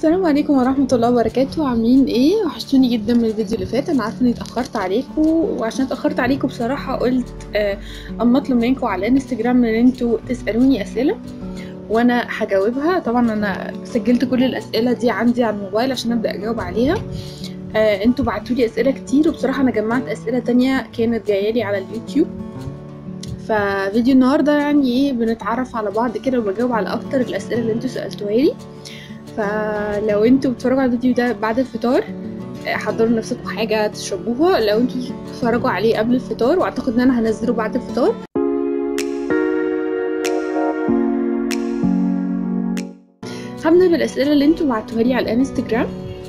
السلام عليكم ورحمة الله وبركاته عاملين ايه وحشتوني جدا من الفيديو اللي فات انا عارفة اني اتأخرت عليكم وعشان اتأخرت عليكم بصراحة قلت آه، اما اطلب منكم على الانستجرام ان انتوا تسألوني اسئلة وانا هجاوبها طبعا انا سجلت كل الاسئلة دي عندي على الموبايل عشان ابدأ اجاوب عليها آه، انتوا بعتولي اسئلة كتير وبصراحة انا جمعت اسئلة تانية كانت جايالي على اليوتيوب ففيديو النهاردة يعني ايه بنتعرف على بعض كده وبجاوب على اكتر الاسئلة اللي انتوا سألتوها لي فلو انتوا بتتفرجوا على الفيديو ده بعد الفطار آه، حضروا نفسكم حاجة تشربوها لو انتوا بتتفرجوا عليه قبل الفطار واعتقد ان انا هنزله بعد الفطار هبدأ بالأسئلة اللي انتوا بعتوها لي على الانستجرام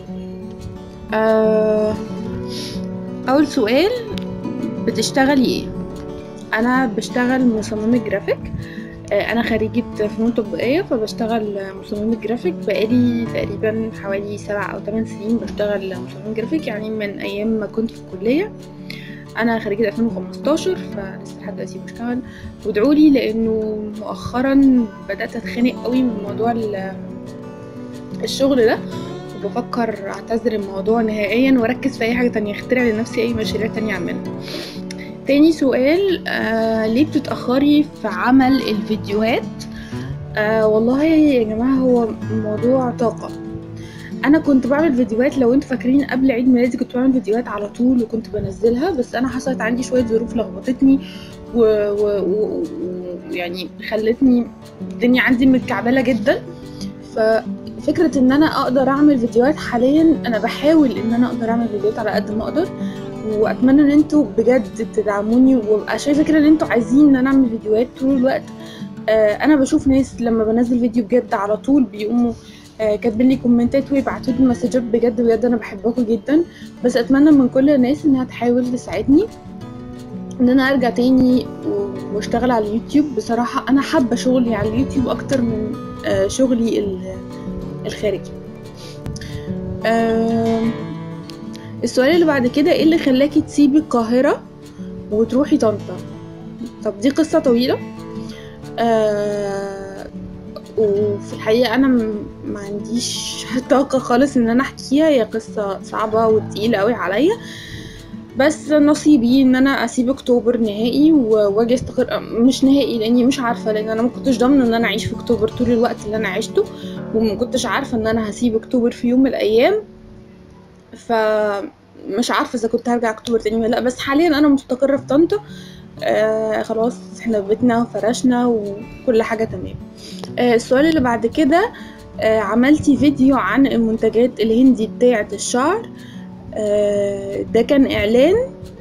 آه، أول سؤال بتشتغلي ايه؟ أنا بشتغل مصممة جرافيك آه، انا خريجة فنون تطبيقية فبشتغل مصممة جرافيك بقالي تقريبا حوالي سبع او ثمان سنين بشتغل مصممة جرافيك يعني من ايام ما كنت في الكلية انا خريجة 2015 فلسه لحد دلوقتي بشتغل وادعولي لانه مؤخرا بدأت اتخانق قوي من موضوع ال- الشغل ده وبفكر اعتذر الموضوع نهائيا واركز في اي حاجة تانية اخترع لنفسي اي مشاريع تانية اعملها تاني سؤال آه ليه بتتأخري في عمل الفيديوهات آه والله يا جماعة هو موضوع طاقة أنا كنت بعمل فيديوهات لو انتوا فاكرين قبل عيد ميلادي كنت بعمل فيديوهات على طول وكنت بنزلها بس أنا حصلت عندي شوية ظروف لخبطتني ويعني و... و... و... يعني خلتني الدنيا عندي متكعبلة جدا ففكرة ان انا اقدر اعمل فيديوهات حاليا انا بحاول ان انا اقدر اعمل فيديوهات على قد ما اقدر واتمنى ان انتوا بجد تدعموني وابقى شايفه كده ان انتوا عايزين ان انا اعمل فيديوهات طول الوقت آه انا بشوف ناس لما بنزل فيديو بجد على طول بيقوموا آه كاتبين لي كومنتات ويبعتوا لي مسجات بجد بجد انا بحبكم جدا بس اتمنى من كل الناس انها تحاول تساعدني ان انا ارجع تاني و- واشتغل على اليوتيوب بصراحه انا حابه شغلي على اليوتيوب اكتر من آه شغلي ال- الخارجي آم، السؤال اللي بعد كده ايه اللي خلاكي تسيبي القاهرة وتروحي طنطا طب دي قصة طويلة آه وفي الحقيقة أنا م- ما عنديش طاقة خالص إن أنا أحكيها هي قصة صعبة وتقيلة أوي عليا بس نصيبي إن أنا أسيب أكتوبر نهائي و- وأجي أستقر مش نهائي لأني مش عارفة لأن أنا ما كنتش ضامنة إن أنا أعيش في أكتوبر طول الوقت اللي أنا عشته وما كنتش عارفة إن أنا هسيب أكتوبر في يوم من الأيام فمش عارفه اذا كنت هرجع اكتوبر تاني ولا لا بس حاليا انا مستقره في طنطا آه خلاص احنا بيتنا وفرشنا وكل حاجه تمام آه السؤال اللي بعد كده آه عملتي فيديو عن المنتجات الهندي بتاعه الشعر آه ده كان اعلان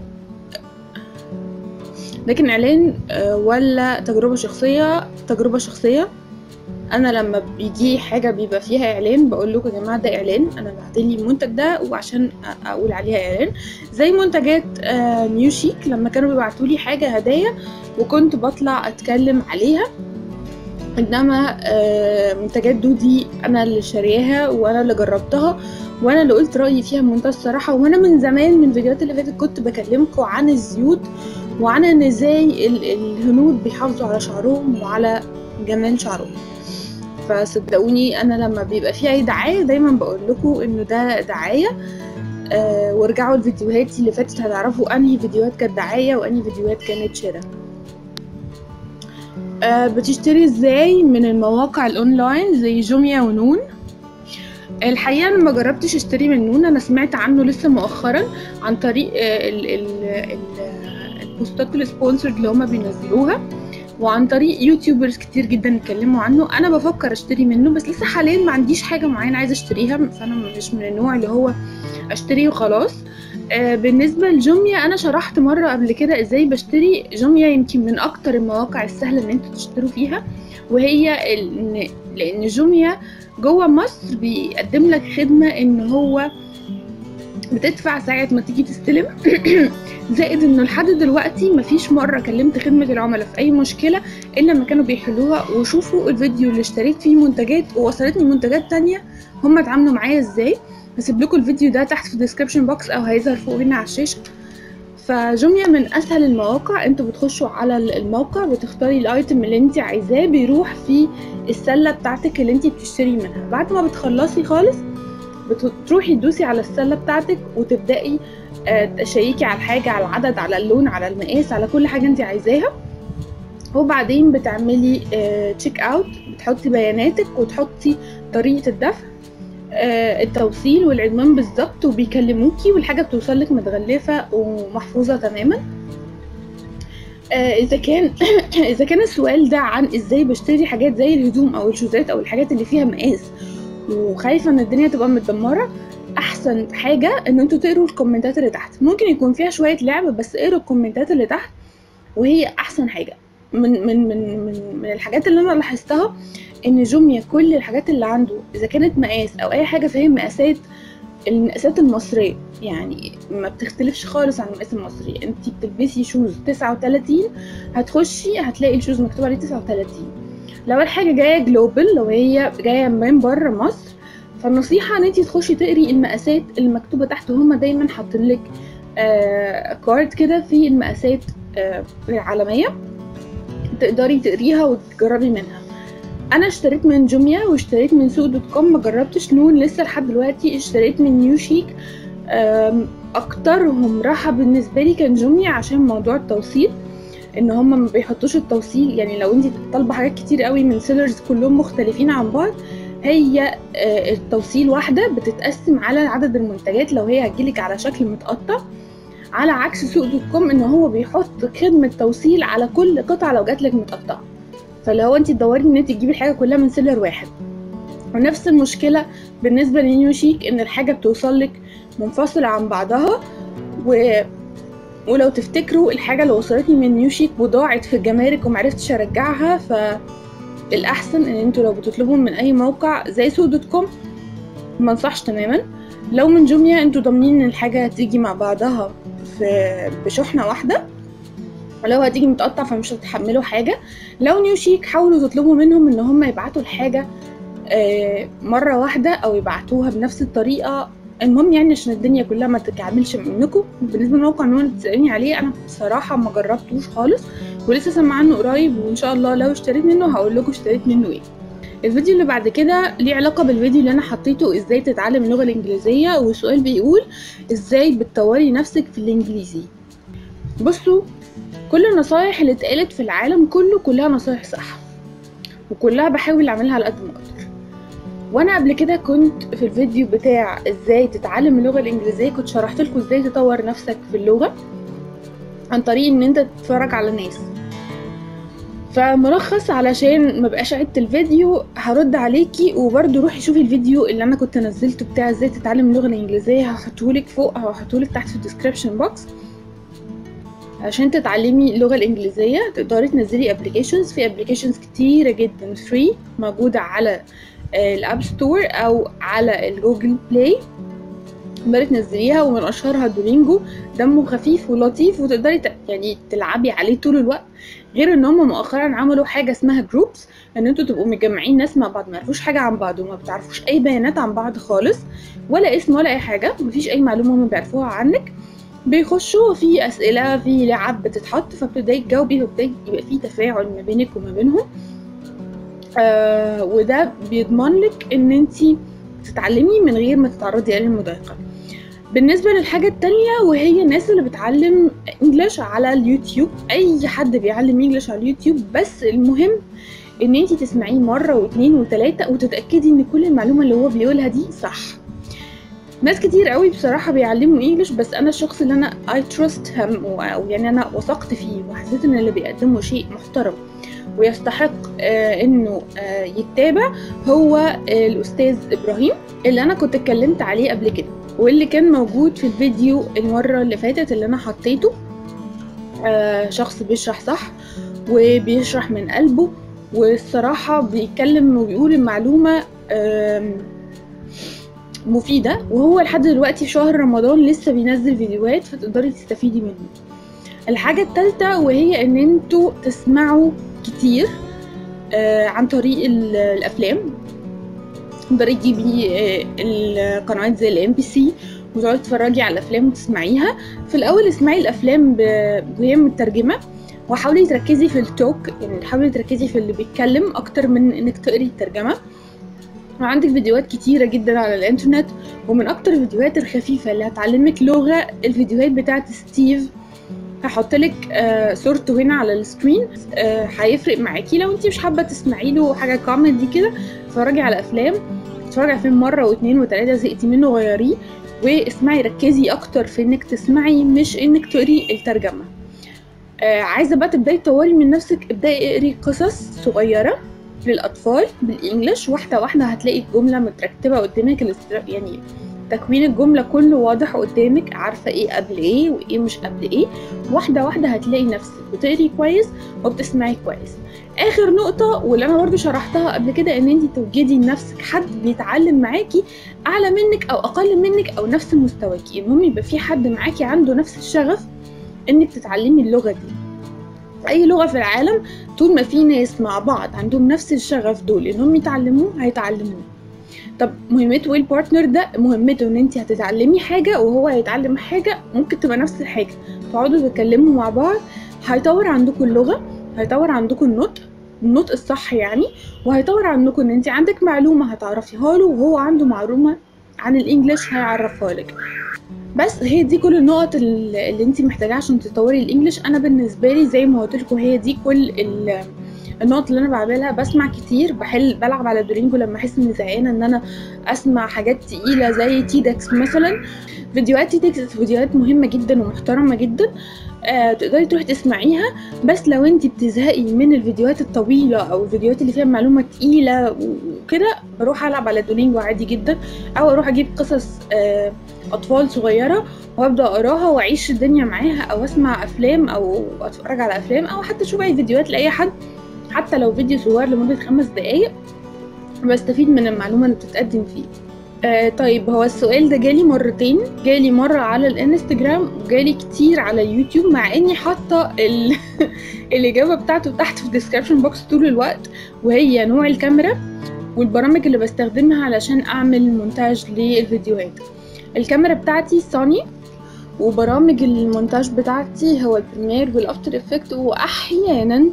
ده كان اعلان آه ولا تجربه شخصيه تجربه شخصيه انا لما بيجي حاجه بيبقى فيها اعلان بقول لكم يا جماعه ده اعلان انا بعتلي المنتج ده وعشان أ- اقول عليها اعلان زي منتجات آه، نيو شيك لما كانوا بيبعتوا لي حاجه هدايا وكنت بطلع اتكلم عليها انما آه، منتجات دودي انا اللي شارياها وانا اللي جربتها وانا اللي قلت رايي فيها بمنتهى الصراحه وانا من زمان من الفيديوهات اللي فاتت كنت بكلمكم عن الزيوت وعن ان ازاي ال- الهنود بيحافظوا على شعرهم وعلى جمال شعرهم فصدقوني انا لما بيبقى في اي دعايه دايما بقول لكم انه ده دعايه آه وارجعوا لفيديوهاتي اللي فاتت هتعرفوا انهي فيديوهات كانت دعايه وانهي فيديوهات كانت شراء آه بتشتري ازاي من المواقع الاونلاين زي جوميا ونون الحقيقه انا ما جربتش اشتري من نون انا سمعت عنه لسه مؤخرا عن طريق آه، ال ال ال البوستات السبونسرد اللي هما بينزلوها وعن طريق يوتيوبرز كتير جدا اتكلموا عنه انا بفكر اشتري منه بس لسه حاليا ما عنديش حاجه معينه عايزه اشتريها فانا مش من النوع اللي هو اشتري وخلاص آه بالنسبه لجوميا انا شرحت مره قبل كده ازاي بشتري جوميا يمكن من اكتر المواقع السهله ان انتوا تشتروا فيها وهي ال- ان لان جوميا جوه مصر بيقدم لك خدمه ان هو بتدفع ساعة ما تيجي تستلم زائد انه لحد دلوقتي مفيش مرة كلمت خدمة العملاء في اي مشكلة الا لما كانوا بيحلوها وشوفوا الفيديو اللي اشتريت فيه منتجات ووصلتني منتجات تانية هم اتعاملوا معايا ازاي هسيب لكم الفيديو ده تحت في الديسكربشن بوكس او هيظهر فوق هنا على الشاشة فجوميا من اسهل المواقع انتوا بتخشوا على الموقع بتختاري الايتم اللي انت عايزاه بيروح في السله بتاعتك اللي انت بتشتري منها بعد ما بتخلصي خالص بتروحي تدوسي على السله بتاعتك وتبداي آه، تشيكي على الحاجه على العدد على اللون على المقاس على كل حاجه انت عايزاها وبعدين بتعملي تشيك اوت بتحطي بياناتك وتحطي طريقه الدفع آه، التوصيل والعنوان بالظبط وبيكلموكي والحاجه بتوصلك متغلفه ومحفوظه تماما آه، اذا كان اذا كان السؤال ده عن ازاي بشتري حاجات زي الهدوم او الشوزات او الحاجات اللي فيها مقاس وخايفه ان الدنيا تبقى متدمره احسن حاجه ان انتوا تقروا الكومنتات اللي تحت ممكن يكون فيها شويه لعب بس اقروا الكومنتات اللي تحت وهي احسن حاجه من من من من, من الحاجات اللي انا لاحظتها ان جوميا كل الحاجات اللي عنده اذا كانت مقاس او اي حاجه فهي مقاسات المقاسات المصريه يعني ما بتختلفش خالص عن المقاس المصري انت بتلبسي شوز 39 هتخشي هتلاقي الشوز مكتوب عليه 39 لو الحاجه جايه جلوبال لو هي جايه من بره مصر فالنصيحه ان انت تخشي تقري المقاسات المكتوبه تحت وهما دايما حاطين لك آه كارد كده في المقاسات آه العالميه تقدري تقريها وتجربي منها انا اشتريت من جوميا واشتريت من سوق دوت كوم ما جربتش نون لسه لحد دلوقتي اشتريت من نيو شيك اكترهم راحه بالنسبه لي كان جوميا عشان موضوع التوصيل ان هم ما بيحطوش التوصيل يعني لو انت طالبه حاجات كتير قوي من سيلرز كلهم مختلفين عن بعض هي التوصيل واحده بتتقسم على عدد المنتجات لو هي هتجيلك على شكل متقطع على عكس سوق دوت كوم ان هو بيحط خدمه توصيل على كل قطعه لو جاتلك متقطعه فلو انت تدوري ان انت تجيبي الحاجه كلها من سيلر واحد ونفس المشكله بالنسبه لنيو شيك ان الحاجه بتوصل لك منفصله عن بعضها و ولو تفتكروا الحاجة اللي وصلتني من نيو شيك وضاعت في الجمارك ومعرفتش ارجعها فالأحسن ان انتوا لو بتطلبوا من اي موقع زي سوق دوت كوم منصحش تماما لو من جوميا انتوا ضامنين ان الحاجة هتيجي مع بعضها في بشحنة واحدة ولو هتيجي متقطع فمش هتحملوا حاجة لو نيو شيك حاولوا تطلبوا منهم ان هم يبعتوا الحاجة مرة واحدة او يبعتوها بنفس الطريقة المهم يعني عشان الدنيا كلها ما تكعبلش منكم بالنسبه للموقع اللي بتسالني عليه انا بصراحه ما جربتوش خالص ولسه سامعه عنه قريب وان شاء الله لو اشتريت منه هقول لكم اشتريت منه ايه الفيديو اللي بعد كده ليه علاقة بالفيديو اللي انا حطيته ازاي تتعلم اللغة الانجليزية والسؤال بيقول ازاي بتطوري نفسك في الانجليزي بصوا كل النصايح اللي اتقالت في العالم كله كلها نصايح صح وكلها بحاول اعملها على قد ما اقدر وانا قبل كده كنت في الفيديو بتاع ازاي تتعلم اللغه الانجليزيه كنت شرحت لكم ازاي تطور نفسك في اللغه عن طريق ان انت تتفرج على ناس فملخص علشان ما بقاش عدت الفيديو هرد عليكي وبرده روحي شوفي الفيديو اللي انا كنت نزلته بتاع ازاي تتعلم اللغه الانجليزيه هحطهولك فوق او هحطهولك تحت في الديسكريبشن بوكس عشان تتعلمي اللغه الانجليزيه تقدري تنزلي ابلكيشنز في ابلكيشنز كتيره جدا فري موجوده على الاب ستور او على الجوجل بلاي تقدري تنزليها ومن اشهرها دولينجو دمه خفيف ولطيف وتقدري ت... يعني تلعبي عليه طول الوقت غير ان هم مؤخرا عملوا حاجه اسمها جروبس ان انتوا تبقوا مجمعين ناس مع بعض ما يعرفوش حاجه عن بعض وما بتعرفوش اي بيانات عن بعض خالص ولا اسم ولا اي حاجه مفيش اي معلومه هم بيعرفوها عنك بيخشوا في اسئله في لعب بتتحط فبتبداي تجاوبي وبتبداي يبقى في تفاعل ما بينك وما بينهم آه وده بيضمن لك ان انت تتعلمي من غير ما تتعرضي للمضايقه بالنسبه للحاجه التانية وهي الناس اللي بتعلم انجلش على اليوتيوب اي حد بيعلم انجلش على اليوتيوب بس المهم ان انت تسمعيه مره واثنين وثلاثه وتتاكدي ان كل المعلومه اللي هو بيقولها دي صح ناس كتير قوي بصراحه بيعلموا انجلش بس انا الشخص اللي انا اي تراست هم او يعني انا وثقت فيه وحسيت ان اللي بيقدمه شيء محترم ويستحق آه انه آه يتابع هو آه الاستاذ ابراهيم اللي انا كنت اتكلمت عليه قبل كده واللي كان موجود في الفيديو المره اللي فاتت اللي انا حطيته شخص بيشرح صح وبيشرح من قلبه والصراحة بيتكلم وبيقول المعلومة مفيدة وهو لحد دلوقتي في شهر رمضان لسه بينزل فيديوهات فتقدري تستفيدي منه الحاجة التالتة وهي ان انتوا تسمعوا كتير آه عن طريق الافلام تقدري تجيبي آه القنوات زي الام بي سي وتقعدي تتفرجي على الافلام وتسمعيها في الاول اسمعي الافلام ب- وهي مترجمه وحاولي تركزي في التوك يعني حاولي تركزي في اللي بيتكلم اكتر من انك تقري الترجمه وعندك فيديوهات كتيرة جدا على الانترنت ومن اكتر الفيديوهات الخفيفة اللي هتعلمك لغة الفيديوهات بتاعت ستيف هحط لك آه صورته هنا على السكرين آه هيفرق معاكي لو انت مش حابة تسمعي له حاجة كوميدي كده اتفرجي على افلام اتفرجي على فيلم مرة واثنين وثلاثة زهقتي منه غيريه واسمعي ركزي اكتر في انك تسمعي مش انك تقري الترجمة آه عايزة بقى تبدأي تطوري من نفسك ابدأي اقري قصص صغيرة للأطفال بالإنجلش واحدة واحدة هتلاقي الجملة مترتبة قدامك الاستر- يعني تكوين الجملة كله واضح قدامك عارفة ايه قبل ايه وايه مش قبل ايه واحدة واحدة هتلاقي نفسك بتقري كويس وبتسمعي كويس اخر نقطة واللي انا برضو شرحتها قبل كده ان انت توجدي لنفسك حد بيتعلم معاكي اعلى منك او اقل منك او نفس مستواكي المهم يبقى في حد معاكي عنده نفس الشغف انك تتعلمي اللغة دي اي لغة في العالم طول ما في ناس مع بعض عندهم نفس الشغف دول انهم يتعلموه هيتعلموه طب مهمته ايه البارتنر ده مهمته ان انت هتتعلمي حاجه وهو هيتعلم حاجه ممكن تبقى نفس الحاجه تقعدوا تتكلموا مع بعض هيطور عندكم اللغه هيطور عندكم النطق النطق الصح يعني وهيطور عندكم ان انت عندك معلومه هتعرفيها له وهو عنده معلومه عن الانجليش هيعرفها لك بس هي دي كل النقط ال- اللي انت محتاجاها عشان تطوري الانجليش انا بالنسبه لي زي ما قلت لكم هي دي كل ال- النقط اللي انا بعملها بسمع كتير بحل بلعب على دولينجو لما احس اني زهقانه ان انا اسمع حاجات تقيله زي تيدكس مثلا فيديوهات تيدكس فيديوهات مهمه جدا ومحترمه جدا آه تقدري تروحي تسمعيها بس لو انت بتزهقي من الفيديوهات الطويله او الفيديوهات اللي فيها معلومه تقيله وكده بروح العب على دولينجو عادي جدا او اروح اجيب قصص آه اطفال صغيره وابدا اقراها واعيش الدنيا معاها او اسمع افلام او اتفرج على افلام او حتى اشوف اي فيديوهات لاي حد حتى لو فيديو صغير لمدة خمس دقايق بستفيد من المعلومة اللي بتتقدم فيه آه طيب هو السؤال ده جالي مرتين جالي مرة على الانستجرام وجالي كتير على اليوتيوب مع اني حاطة ال... الإجابة بتاعته تحت في الديسكريبشن بوكس طول الوقت وهي نوع الكاميرا والبرامج اللي بستخدمها علشان أعمل مونتاج للفيديوهات الكاميرا بتاعتي سوني وبرامج المونتاج بتاعتي هو البريمير والافتر افكت واحيانا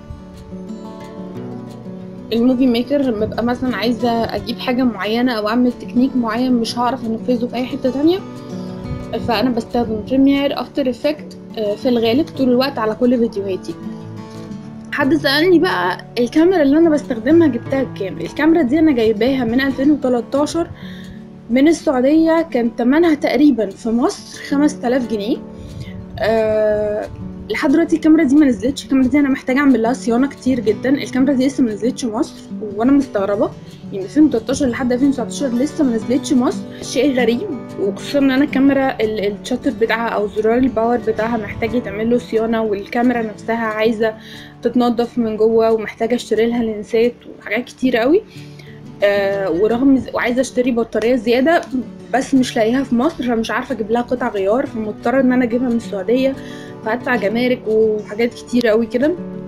الموفي ميكر لما ببقى مثلا عايزه اجيب حاجه معينه او اعمل تكنيك معين مش هعرف انفذه في اي حته تانية فانا بستخدم بريمير افتر افكت في الغالب طول الوقت على كل فيديوهاتي حد سألني بقى الكاميرا اللي انا بستخدمها جبتها بكام الكاميرا دي انا جايباها من 2013 من السعودية كان تمنها تقريبا في مصر 5000 جنيه أه لحد دلوقتي الكاميرا دي ما نزلتش الكاميرا دي انا محتاجه اعمل لها صيانه كتير جدا الكاميرا دي لسه ما نزلتش مصر وانا مستغربه يعني 2013 لحد 2019 لسه ما نزلتش مصر شيء غريب وخصوصا ان انا الكاميرا الشاتر بتاعها او زرار الباور بتاعها محتاج يتعمل له صيانه والكاميرا نفسها عايزه تتنضف من جوه ومحتاجه اشتري لها لينسات وحاجات كتير قوي آه ورغم وعايزه اشتري بطاريه زياده بس مش لاقيها في مصر فمش عارفه اجيب لها قطع غيار فمضطره ان انا اجيبها من السعوديه فهدفع جمارك وحاجات كتير قوي كده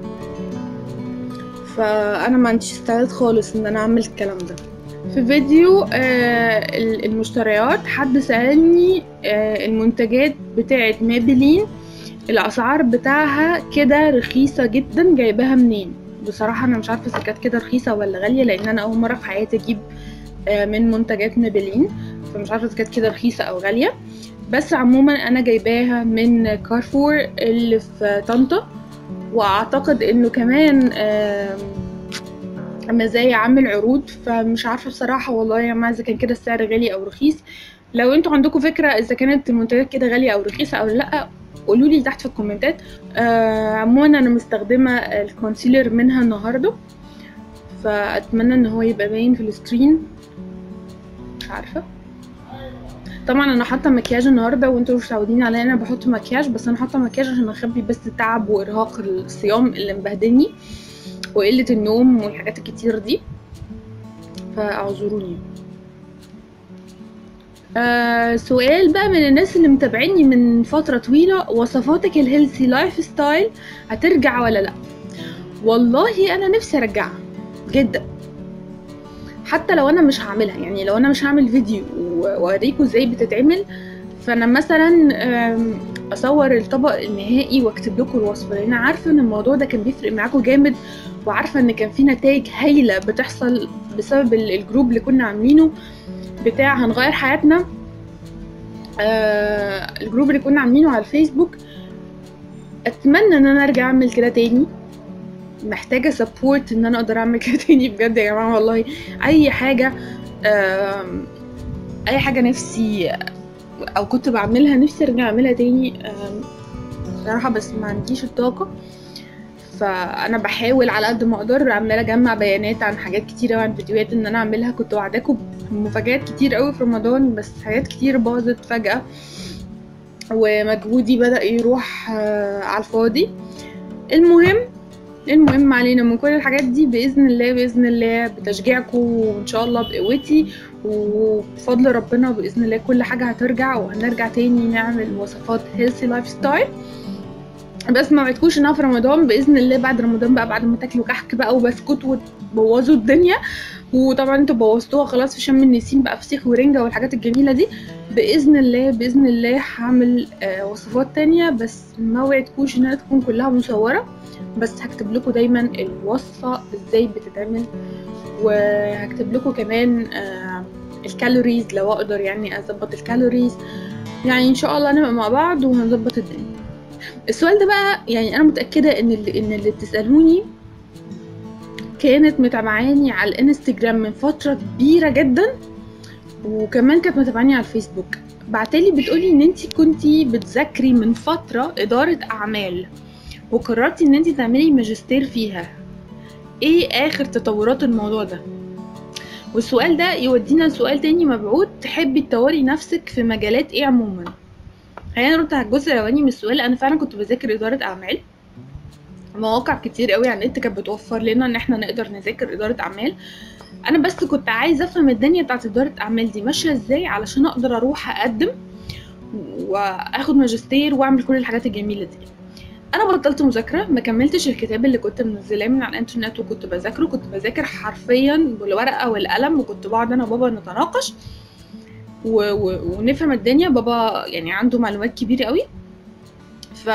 فانا ما عنديش استعداد خالص ان انا اعمل الكلام ده في فيديو آه المشتريات حد سألني آه المنتجات بتاعه مابلين الاسعار بتاعها كده رخيصه جدا جايباها منين بصراحه انا مش عارفه اذا كانت كده رخيصه ولا غاليه لان انا اول مره في حياتي اجيب آه من منتجات مابلين فمش عارفه اذا كانت كده رخيصه او غاليه بس عموما انا جايباها من كارفور اللي في طنطا واعتقد انه كمان مزايا عامل عروض فمش عارفه بصراحه والله يا جماعه اذا كان كده السعر غالي او رخيص لو انتوا عندكم فكره اذا كانت المنتجات كده غاليه او رخيصه او لا قولوا لي تحت في الكومنتات آه عموما انا مستخدمه الكونسيلر منها النهارده فاتمنى ان هو يبقى باين في السكرين مش عارفه طبعا انا حاطه مكياج النهارده وانتوا مش متعودين عليا انا بحط مكياج بس انا حاطه مكياج عشان اخبي بس تعب وارهاق الصيام اللي مبهدلني وقله النوم والحاجات الكتير دي فاعذروني آه سؤال بقى من الناس اللي متابعيني من فتره طويله وصفاتك الهيلثي لايف ستايل هترجع ولا لا والله انا نفسي ارجعها جدا حتى لو انا مش هعملها يعني لو انا مش هعمل فيديو واوريكم ازاي بتتعمل فانا مثلا آم، اصور الطبق النهائي واكتب لكم الوصفه لان أنا عارفه ان الموضوع ده كان بيفرق معاكم جامد وعارفه ان كان في نتائج هايله بتحصل بسبب ال- الجروب اللي كنا عاملينه بتاع هنغير حياتنا آه الجروب اللي كنا عاملينه على الفيسبوك اتمنى ان انا ارجع اعمل كده تاني محتاجه سبورت ان انا اقدر اعمل كده تاني بجد يا جماعه والله اي حاجه آم، اي حاجه نفسي او كنت بعملها نفسي ارجع اعملها تاني آم، بصراحه بس ما عنديش الطاقه فانا بحاول على قد ما اقدر عماله اجمع بيانات عن حاجات كتيره وعن فيديوهات ان انا اعملها كنت وعداكم بمفاجآت كتير قوي في رمضان بس حاجات كتير باظت فجاه ومجهودي بدأ يروح آه، على الفاضي المهم المهم علينا من كل الحاجات دي بإذن الله بإذن الله بتشجيعكم وإن شاء الله بقوتي وبفضل ربنا بإذن الله كل حاجة هترجع وهنرجع تاني نعمل وصفات هيلثي لايف ستايل بس ما وعدكوش انها في رمضان باذن الله بعد رمضان بقى بعد ما تاكلوا كحك بقى وبسكوت وتبوظوا الدنيا وطبعا انتوا بوظتوها خلاص في شم النسيم بقى فسيخ ورنجه والحاجات الجميله دي باذن الله باذن الله هعمل آه وصفات تانية بس ما وعدكوش انها تكون كلها مصوره بس هكتب لكم دايما الوصفه ازاي بتتعمل وهكتب لكم كمان آه الكالوريز لو اقدر يعني اظبط الكالوريز يعني ان شاء الله نبقى مع بعض وهنظبط الدنيا السؤال ده بقى يعني انا متاكده ان اللي ان اللي بتسالوني كانت متابعاني على الانستجرام من فتره كبيره جدا وكمان كانت متابعاني على الفيسبوك بعتلي بتقولي ان انت كنتي بتذاكري من فتره اداره اعمال وقررتي ان انت تعملي ماجستير فيها ايه اخر تطورات الموضوع ده والسؤال ده يودينا لسؤال تاني مبعوث تحبي تطوري نفسك في مجالات ايه عموما خلينا نرد على الجزء الاولاني من السؤال انا فعلا كنت بذاكر اداره اعمال مواقع كتير قوي على النت كانت بتوفر لنا ان احنا نقدر نذاكر اداره اعمال انا بس كنت عايزه افهم الدنيا بتاعت اداره اعمال دي ماشيه ازاي علشان اقدر اروح اقدم واخد ماجستير واعمل كل الحاجات الجميله دي انا بطلت مذاكره ما كملتش الكتاب اللي كنت منزلاه من على الانترنت وكنت بذاكره كنت بذاكر حرفيا بالورقه والقلم وكنت بقعد انا وبابا نتناقش و... و... ونفهم الدنيا بابا يعني عنده معلومات كبيره قوي ف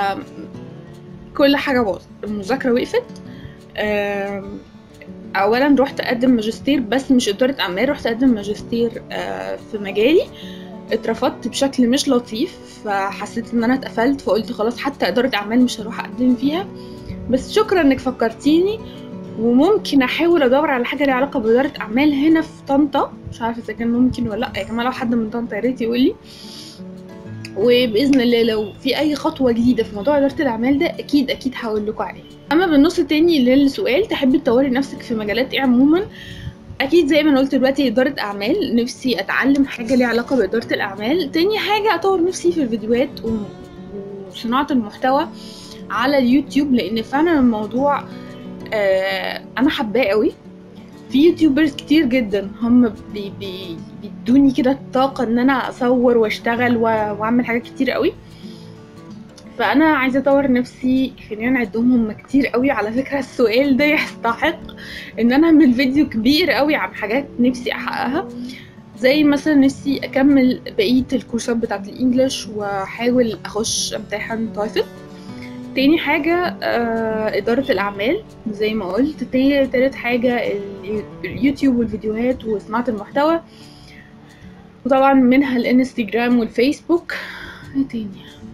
كل حاجه باظت المذاكره وقفت آم، اولا رحت اقدم ماجستير بس مش اداره اعمال رحت اقدم ماجستير آه، في مجالي اترفضت بشكل مش لطيف فحسيت ان انا اتقفلت فقلت خلاص حتى اداره اعمال مش هروح اقدم فيها بس شكرا انك فكرتيني وممكن احاول ادور على حاجه ليها علاقه باداره اعمال هنا في طنطا مش عارفه اذا كان ممكن ولا لا يا جماعه لو حد من طنطا يا ريت يقول لي وباذن الله لو في اي خطوه جديده في موضوع اداره الاعمال ده اكيد اكيد هقول لكم عليه اما بالنص التاني للسؤال تحبي تطوري نفسك في مجالات ايه عموما اكيد زي ما انا قلت دلوقتي اداره اعمال نفسي اتعلم حاجه ليها علاقه باداره الاعمال تاني حاجه اطور نفسي في الفيديوهات و- وصناعه المحتوى على اليوتيوب لان فعلا الموضوع آه انا حباه قوي في يوتيوبرز كتير جدا هم بي بي بيدوني كده الطاقه ان انا اصور واشتغل و- واعمل حاجات كتير قوي فانا عايزه اطور نفسي خلينا نعدهم هم كتير قوي على فكره السؤال ده يستحق ان انا اعمل فيديو كبير قوي عن حاجات نفسي احققها زي مثلا نفسي اكمل بقيه الكورسات بتاعت الانجليش واحاول اخش امتحن تويفل تاني حاجة آه إدارة الأعمال زي ما قلت تا- تالت حاجة اليو- اليوتيوب والفيديوهات وصناعة المحتوى وطبعا منها الانستجرام والفيسبوك ايه تاني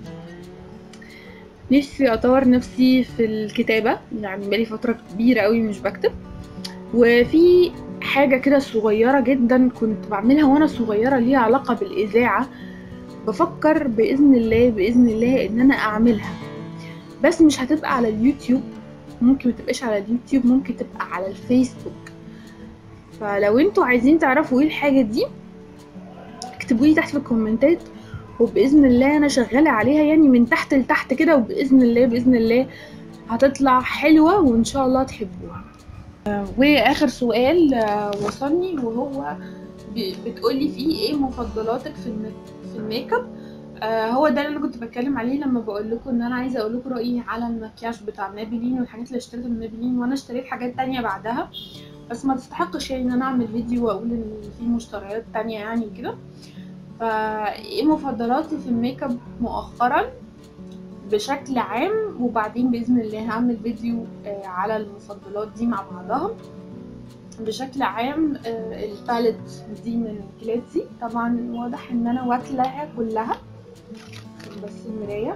نفسي اطور نفسي في الكتابة يعني بقالي فترة كبيرة قوي مش بكتب وفي حاجة كده صغيرة جدا كنت بعملها وانا صغيرة ليها علاقة بالإذاعة بفكر بإذن الله بإذن الله إن أنا أعملها بس مش هتبقى على اليوتيوب ممكن متبقاش على اليوتيوب ممكن تبقى على الفيسبوك فلو انتوا عايزين تعرفوا ايه الحاجة دي اكتبوا لي تحت في الكومنتات وبإذن الله أنا شغالة عليها يعني من تحت لتحت كده وبإذن الله بإذن الله هتطلع حلوة وإن شاء الله تحبوها آه، وآخر سؤال آه، وصلني وهو ب- بتقولي فيه ايه مفضلاتك في الميك في الميك اب آه هو ده اللي انا كنت بتكلم عليه لما بقول لكم ان انا عايزه اقول لكم رايي على المكياج بتاع مابلين والحاجات اللي اشتريتها من مابلين وانا اشتريت حاجات تانية بعدها بس ما تستحقش يعني ان انا اعمل فيديو واقول ان في مشتريات تانية يعني وكده فايه مفضلاتي في الميك اب مؤخرا بشكل عام وبعدين باذن الله هعمل فيديو آه، على المفضلات دي مع بعضها بشكل عام آه، الباليت دي من كلاتي طبعا واضح ان انا واكلاها كلها بس المرايه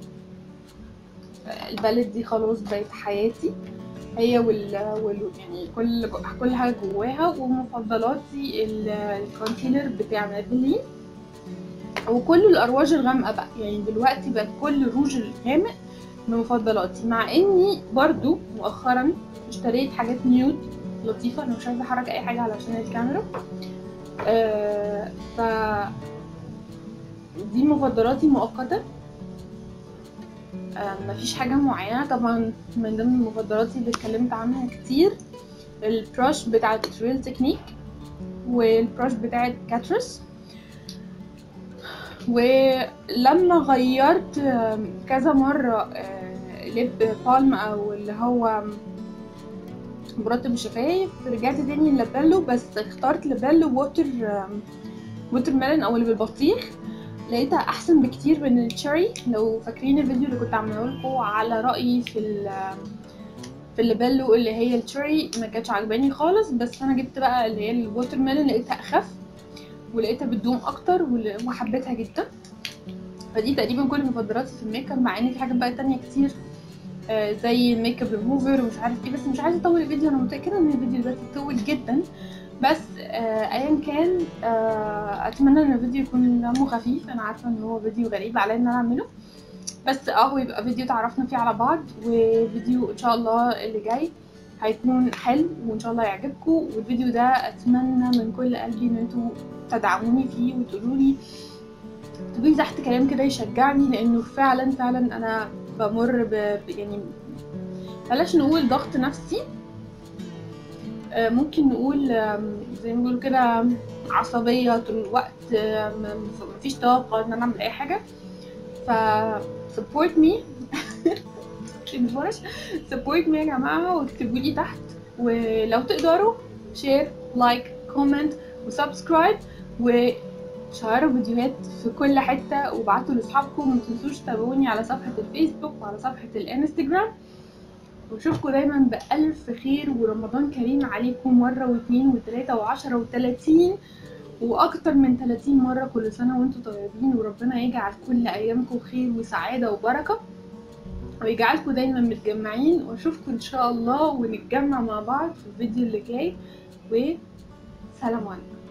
آه، الباليت دي خلاص بقت حياتي هي وال, وال... يعني كل كل حاجه جواها ومفضلاتي ال- الكونسيلر بتاع مابلين وكل الارواج الغامقه بقى يعني دلوقتي بقت كل الروج الغامق من مفضلاتي مع اني برضو مؤخرا اشتريت حاجات نيود لطيفه انا مش عايزه احرك اي حاجه علشان الكاميرا آه ف دي مفضلاتي مؤقتا آه مفيش حاجة معينة طبعا من ضمن مفضلاتي اللي اتكلمت عنها كتير البروش بتاعت ريل تكنيك والبروش بتاعت كاترس ولما غيرت آم، كذا مرة آه، ليب بالم او اللي هو مرطب الشفايف رجعت تاني لابيلو بس اخترت لابيلو ووتر آم، ووتر ميلون او اللي بالبطيخ لقيتها احسن بكتير من التشيري لو فاكرين الفيديو اللي كنت عامله لكم على رايي في ال في الليبيلو اللي هي التشيري ما كانتش عجباني خالص بس انا جبت بقى اللي هي الووتر ميلون لقيتها اخف ولقيتها بتدوم اكتر ول- وحبيتها جدا فدي تقريبا كل مفضلاتي في الميك اب مع ان في حاجات بقى تانية كتير آه، زي الميك اب ريموفر ومش عارف ايه بس مش عايزه اطول الفيديو انا متاكده ان الفيديو دلوقتي طول جدا بس آه، ايا كان آه، اتمنى ان الفيديو يكون دمه خفيف انا عارفه ان هو فيديو غريب عليا ان انا اعمله بس اهو يبقى فيديو تعرفنا فيه على بعض وفيديو ان شاء الله اللي جاي هيكون حلو وان شاء الله يعجبكم والفيديو ده اتمنى من كل قلبي ان انتوا تدعموني فيه وتقولوا لي تقولي لي تحت كلام كده يشجعني لانه فعلا فعلا انا بمر ب ب- يعني بلاش نقول ضغط نفسي آه، ممكن نقول آم، زي ما بيقولوا كده عصبية طول الوقت آه، م- مفيش طاقة ان انا اعمل اي حاجة ف support me تنسوش support me يا جماعة واكتبوا لي تحت ولو تقدروا شير لايك كومنت وسبسكرايب وشيروا فيديوهات في كل حتة وابعتوا لاصحابكم وما تنسوش تتابعوني على صفحة الفيسبوك وعلى صفحة الانستجرام واشوفكم دايما بألف خير ورمضان كريم عليكم مرة واثنين وثلاثة وعشرة وثلاثين واكتر من 30 مرة كل سنة وانتم طيبين وربنا يجعل كل ايامكم خير وسعادة وبركة ويجعلكم دايما متجمعين واشوفكم ان شاء الله ونتجمع مع بعض في الفيديو اللي جاي وسلام عليكم